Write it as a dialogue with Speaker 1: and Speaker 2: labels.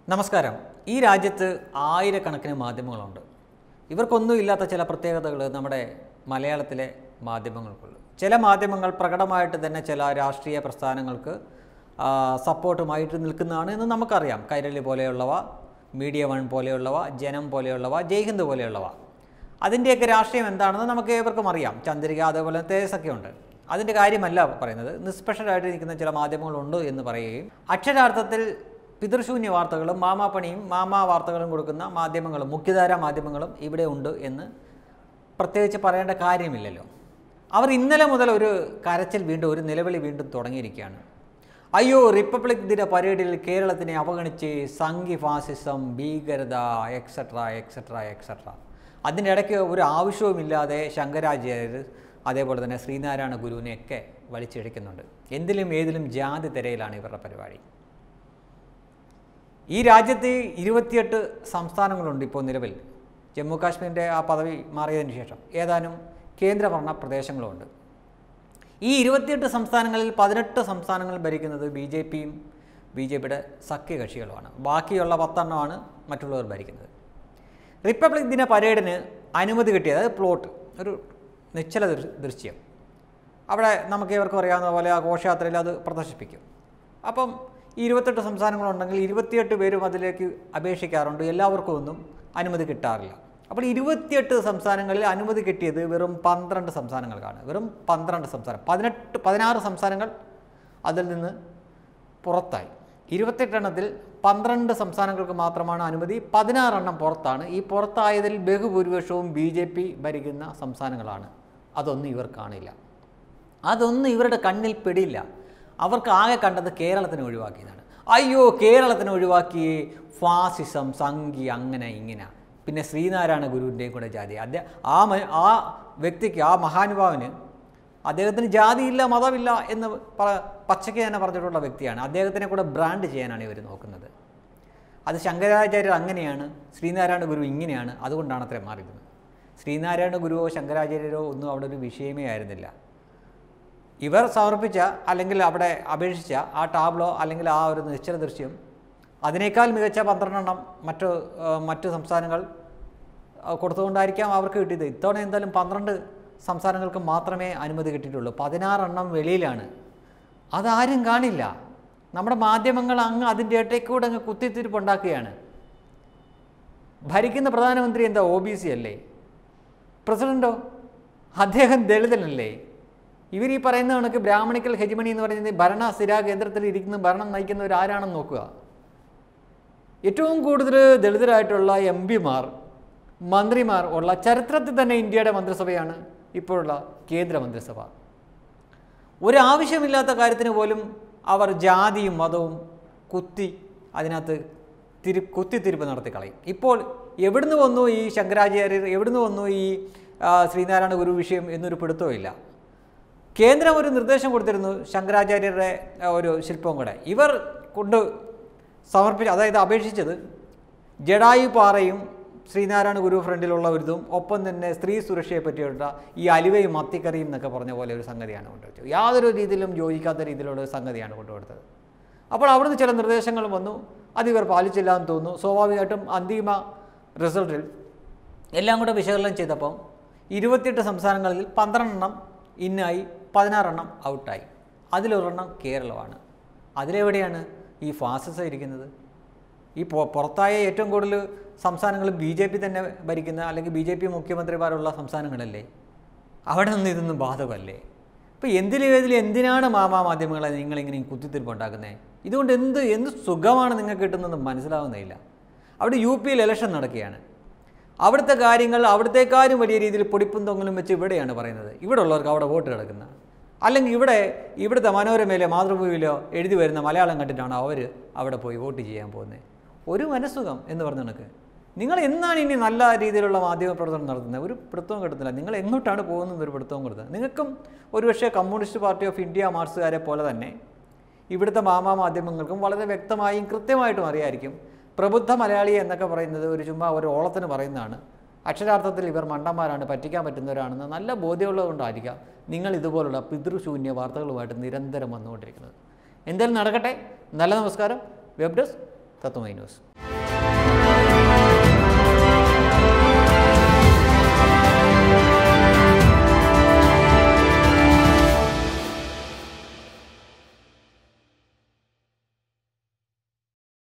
Speaker 1: നമസ്കാരം ഈ രാജ്യത്ത് ആയിരക്കണക്കിന് മാധ്യമങ്ങളുണ്ട് ഇവർക്കൊന്നും ഇല്ലാത്ത ചില പ്രത്യേകതകൾ നമ്മുടെ മലയാളത്തിലെ മാധ്യമങ്ങൾക്കുള്ളൂ ചില മാധ്യമങ്ങൾ പ്രകടമായിട്ട് തന്നെ ചില രാഷ്ട്രീയ പ്രസ്ഥാനങ്ങൾക്ക് ആ, സപ്പോർട്ടുമായിട്ട് നിൽക്കുന്നതാണ് എന്ന് നമുക്കറിയാം കൈരളി പോലെയുള്ളവ മീഡിയ വൺ പോലെയുള്ളവ ജനം പോലെയുള്ളവ ജയ്ഹിന്ദ് പോലെയുള്ളവ അതിൻ്റെയൊക്കെ രാഷ്ട്രീയം എന്താണെന്ന് നമുക്ക് ഏവർക്കും അറിയാം ചന്ദ്രിക അതേപോലെ തേജസൊക്കെ ഉണ്ട് അതിൻ്റെ കാര്യമല്ല പറയുന്നത് നിഷ്പക്ഷരായിട്ട് നിൽക്കുന്ന ചില മാധ്യമങ്ങളുണ്ട് എന്ന് പറയുകയും അക്ഷരാർത്ഥത്തിൽ പിതൃശൂന്യ വാർത്തകളും മാമാപ്പണിയും മാമാ വാർത്തകളും കൊടുക്കുന്ന മാധ്യമങ്ങളും മുഖ്യധാര മാധ്യമങ്ങളും ഇവിടെ ഉണ്ട് എന്ന് പ്രത്യേകിച്ച് പറയേണ്ട കാര്യമില്ലല്ലോ അവർ ഇന്നലെ മുതൽ ഒരു കരച്ചിൽ വീണ്ടും ഒരു നിലവിളി വീണ്ടും തുടങ്ങിയിരിക്കുകയാണ് അയ്യോ റിപ്പബ്ലിക് ദിന പരേഡിൽ കേരളത്തിനെ അവഗണിച്ച് സംഘി ഫാസിസം ഭീകരത എക്സെട്ര എക്സെട്ര എക്സെട്ര അതിൻ്റെ ഇടയ്ക്ക് ഒരു ആവശ്യവുമില്ലാതെ ശങ്കരാചാര്യർ അതേപോലെ തന്നെ ശ്രീനാരായണ ഗുരുവിനെയൊക്കെ വലിച്ചിഴയ്ക്കുന്നുണ്ട് എന്തിലും ഏതിലും ജാതി തിരയിലാണ് ഇവരുടെ പരിപാടി ഈ രാജ്യത്ത് ഇരുപത്തിയെട്ട് സംസ്ഥാനങ്ങളുണ്ട് ഇപ്പോൾ നിലവിൽ ജമ്മു കാശ്മീരിൻ്റെ ആ പദവി മാറിയതിന് ശേഷം ഏതാനും കേന്ദ്രഭരണ പ്രദേശങ്ങളുമുണ്ട് ഈ ഇരുപത്തിയെട്ട് സംസ്ഥാനങ്ങളിൽ പതിനെട്ട് സംസ്ഥാനങ്ങൾ ഭരിക്കുന്നത് ബി ജെ പിയും ബി ജെ പിയുടെ സഖ്യകക്ഷികളുമാണ് ബാക്കിയുള്ള പത്തെണ്ണമാണ് മറ്റുള്ളവർ ഭരിക്കുന്നത് റിപ്പബ്ലിക് ദിന പരേഡിന് അനുമതി കിട്ടിയത് അതായത് പ്ലോട്ട് ഒരു നിശ്ചല ദൃ- ദൃശ്യം അവിടെ നമുക്ക് ഇവർക്കും അറിയാവുന്ന പോലെ ആ ഘോഷയാത്രയിൽ അത് പ്രദർശിപ്പിക്കും അപ്പം ഈ ഇരുപത്തെട്ട് സംസ്ഥാനങ്ങളുണ്ടെങ്കിൽ ഇരുപത്തിയെട്ട് പേരും അതിലേക്ക് അപേക്ഷിക്കാറുണ്ട് എല്ലാവർക്കും ഒന്നും അനുമതി കിട്ടാറില്ല അപ്പോൾ ഇരുപത്തിയെട്ട് സംസ്ഥാനങ്ങളിൽ അനുമതി കിട്ടിയത് വെറും പന്ത്രണ്ട് സംസ്ഥാനങ്ങൾക്കാണ് വെറും പന്ത്രണ്ട് സംസ്ഥാനം പതിനെട്ട് പതിനാറ് സംസ്ഥാനങ്ങൾ അതിൽ നിന്ന് പുറത്തായി ഇരുപത്തെട്ടെണ്ണത്തിൽ പന്ത്രണ്ട് സംസ്ഥാനങ്ങൾക്ക് മാത്രമാണ് അനുമതി പതിനാറെണ്ണം പുറത്താണ് ഈ പുറത്തായതിൽ ബഹുഭൂരിപക്ഷവും ബി ജെ പി ഭരിക്കുന്ന സംസ്ഥാനങ്ങളാണ് അതൊന്നും ഇവർ കാണില്ല അതൊന്നും ഇവരുടെ കണ്ണിൽ പെടില്ല അവർക്ക് ആകെ കണ്ടത് കേരളത്തിനെ ഒഴിവാക്കിയതാണ് അയ്യോ കേരളത്തിനെ ഒഴിവാക്കി ഫാസിസം സംഘി അങ്ങനെ ഇങ്ങനെ പിന്നെ ശ്രീനാരായണ ഗുരുവിൻ്റെയും കൂടെ ജാതി അദ്ദേഹം ആ മ- ആ വ്യക്തിക്ക് ആ മഹാനുഭാവന് അദ്ദേഹത്തിന് ജാതിയില്ല മതമില്ല എന്ന് പറ പച്ചയ്ക്ക് തന്നെ പറഞ്ഞിട്ടുള്ള വ്യക്തിയാണ് അദ്ദേഹത്തിനെ കൂടെ ബ്രാൻഡ് ചെയ്യാനാണ് ഇവർ നോക്കുന്നത് അത് ശങ്കരാചാര്യർ അങ്ങനെയാണ് ശ്രീനാരായണ ഗുരു ഇങ്ങനെയാണ് അതുകൊണ്ടാണ് അത്രയും മാറിയിരുന്നത് ശ്രീനാരായണ ഗുരുവോ ശങ്കരാചാര്യരോ ഒന്നും അവിടെ ഒരു വിഷയമേ ആയിരുന്നില്ല ഇവർ സമർപ്പിച്ച അല്ലെങ്കിൽ അവിടെ അപേക്ഷിച്ച ആ ടാബ്ലോ അല്ലെങ്കിൽ ആ ഒരു നിശ്ചല ദൃശ്യം അതിനേക്കാൾ മികച്ച പന്ത്രണ്ടെണ്ണം മറ്റു ആ, മറ്റു സംസ്ഥാനങ്ങൾ ആ, കൊടുത്തുകൊണ്ടായിരിക്കാം അവർക്ക് കിട്ടിയത് ഇത്തവണ എന്തായാലും പന്ത്രണ്ട് സംസ്ഥാനങ്ങൾക്ക് മാത്രമേ അനുമതി കിട്ടിയിട്ടുള്ളൂ പതിനാറെണ്ണം വെളിയിലാണ് അതാരും കാണില്ല നമ്മുടെ മാധ്യമങ്ങൾ അങ്ങ് അതിൻ്റെ ഇടയ്ക്കൂടെ അങ്ങ് കുത്തിത്തിരിപ്പുണ്ടാക്കുകയാണ് ഭരിക്കുന്ന പ്രധാനമന്ത്രി എന്താ ഒ ബി സി അല്ലേ പ്രസിഡൻറ്റോ അദ്ദേഹം ദളിതനല്ലേ ഇവർ ഈ പറയുന്ന കണക്ക് ബ്രാഹ്മണിക്കൽ ഹെജിമണി എന്ന് പറയുന്നത് ഭരണ സ്ഥിരാ കേന്ദ്രത്തിൽ ഇരിക്കുന്ന ഭരണം നയിക്കുന്നവർ ആരാണെന്ന് നോക്കുക ഏറ്റവും കൂടുതൽ ദളിതരായിട്ടുള്ള എം പിമാർ മന്ത്രിമാർ ഉള്ള ചരിത്രത്തിൽ തന്നെ ഇന്ത്യയുടെ മന്ത്രിസഭയാണ് ഇപ്പോഴുള്ള കേന്ദ്ര മന്ത്രിസഭ ഒരാവശ്യമില്ലാത്ത കാര്യത്തിന് പോലും അവർ ജാതിയും മതവും കുത്തി അതിനകത്ത് തിരി കുത്തിത്തിരിപ്പ് നടത്തി കളയും ഇപ്പോൾ എവിടുന്ന് വന്നു ഈ ശങ്കരാചാര്യർ എവിടുന്ന് വന്നു ഈ ആ, ശ്രീനാരായണ ഗുരു വിഷയം എന്നൊരു പിടുത്തവും ഇല്ല കേന്ദ്രം ഒരു നിർദ്ദേശം കൊടുത്തിരുന്നു ശങ്കരാചാര്യരുടെ ആ, ഒരു ശില്പവും കൂടെ ഇവർ കൊണ്ട് സമർപ്പിച്ച അതായത് അപേക്ഷിച്ചത് ജഡായു പാറയും ശ്രീനാരായണ ഗുരു ഫ്രണ്ടിലുള്ള ഒരു ഇതും ഒപ്പം തന്നെ സ്ത്രീ സുരക്ഷയെ പറ്റിയുള്ള ഈ അലുവയും മത്തിക്കറിയും എന്നൊക്കെ പറഞ്ഞ പോലെ ഒരു സംഗതിയാണ് കൊണ്ടുവച്ചത് യാതൊരു രീതിയിലും യോജിക്കാത്ത രീതിയിലുള്ള ഒരു സംഗതിയാണ് കൊണ്ടുകൊടുത്തത് അപ്പോൾ അവിടുന്ന് ചില നിർദ്ദേശങ്ങൾ വന്നു അത് ഇവർ പാലിച്ചില്ല എന്ന് തോന്നുന്നു സ്വാഭാവികമായിട്ടും അന്തിമ റിസൾട്ടിൽ എല്ലാം കൂടെ വിശകലനം ചെയ്തപ്പം ഇരുപത്തിയെട്ട് സംസ്ഥാനങ്ങളിൽ പന്ത്രണ്ടെണ്ണം ഇന്നായി പതിനാറെണ്ണം ഔട്ടായി അതിലൊരെണ്ണം കേരളമാണ് അതിലെവിടെയാണ് ഈ ഫാസിസം ഇരിക്കുന്നത് ഈ പൊ- പുറത്തായ ഏറ്റവും കൂടുതൽ സംസ്ഥാനങ്ങൾ ബി ജെ പി തന്നെ ഭരിക്കുന്ന അല്ലെങ്കിൽ ബി ജെ പി മുഖ്യമന്ത്രിമാരുള്ള സംസ്ഥാനങ്ങളല്ലേ അവിടെ നിന്ന് ഇതൊന്നും ബാധകമല്ലേ ഇപ്പോൾ എന്തിലും ഏതിലും എന്തിനാണ് മാമാ മാധ്യമങ്ങളെ നിങ്ങളിങ്ങനെ കുത്തിത്തിരിപ്പ് ഉണ്ടാക്കുന്നത് ഇതുകൊണ്ട് എന്ത് എന്ത് സുഖമാണ് നിങ്ങൾക്ക് കിട്ടുന്നതെന്ന് മനസ്സിലാവുന്നില്ല അവിടെ യു പിയിൽ ഇലക്ഷൻ നടക്കുകയാണ് അവിടുത്തെ കാര്യങ്ങൾ അവിടത്തേക്കാരും വലിയ രീതിയിൽ പൊടിപ്പും തൊങ്ങലും വെച്ച് ഇവിടെയാണ് പറയുന്നത് ഇവിടെ ഉള്ളവർക്ക് അവിടെ വോട്ട് കിടക്കുന്ന അല്ലെങ്കിൽ ഇവിടെ ഇവിടുത്തെ മനോരമയിലോ മാതൃഭൂമിയിലോ എഴുതി വരുന്ന മലയാളം കണ്ടിട്ടാണ് അവർ അവിടെ പോയി വോട്ട് ചെയ്യാൻ പോകുന്നത് ഒരു മനസ്സുഖം എന്ന് പറഞ്ഞ കണക്ക് നിങ്ങൾ എന്നാണ് ഇനി നല്ല രീതിയിലുള്ള മാധ്യമ പ്രവർത്തനം നടത്തുന്നത് ഒരു പിടുത്തവും കിട്ടുന്നില്ല നിങ്ങൾ എങ്ങോട്ടാണ് പോകുന്നത് ഒരു പിടുത്തവും കൊടുത്തത് നിങ്ങൾക്കും ഒരുപക്ഷെ കമ്മ്യൂണിസ്റ്റ് പാർട്ടി ഓഫ് ഇന്ത്യ മാർക്സുകാരെ പോലെ തന്നെ ഇവിടുത്തെ മാമാ മാധ്യമങ്ങൾക്കും വളരെ വ്യക്തമായും കൃത്യമായിട്ടും അറിയായിരിക്കും പ്രബുദ്ധ മലയാളി എന്നൊക്കെ പറയുന്നത് ഒരു ചുമ്മാ ഒരു ഓളത്തിന് പറയുന്നതാണ് അക്ഷരാർത്ഥത്തിൽ ഇവർ മണ്ടന്മാരാണ് പറ്റിക്കാൻ പറ്റുന്നവരാണെന്ന് നല്ല ബോധ്യമുള്ളതുകൊണ്ടായിരിക്കാം നിങ്ങൾ ഇതുപോലുള്ള പിതൃശൂന്യ വാർത്തകളുമായിട്ട് നിരന്തരം വന്നുകൊണ്ടിരിക്കുന്നത് എന്തായാലും നടക്കട്ടെ നല്ല നമസ്കാരം വെബ് ഡെസ്ക് തത്വമൈ ന്യൂസ്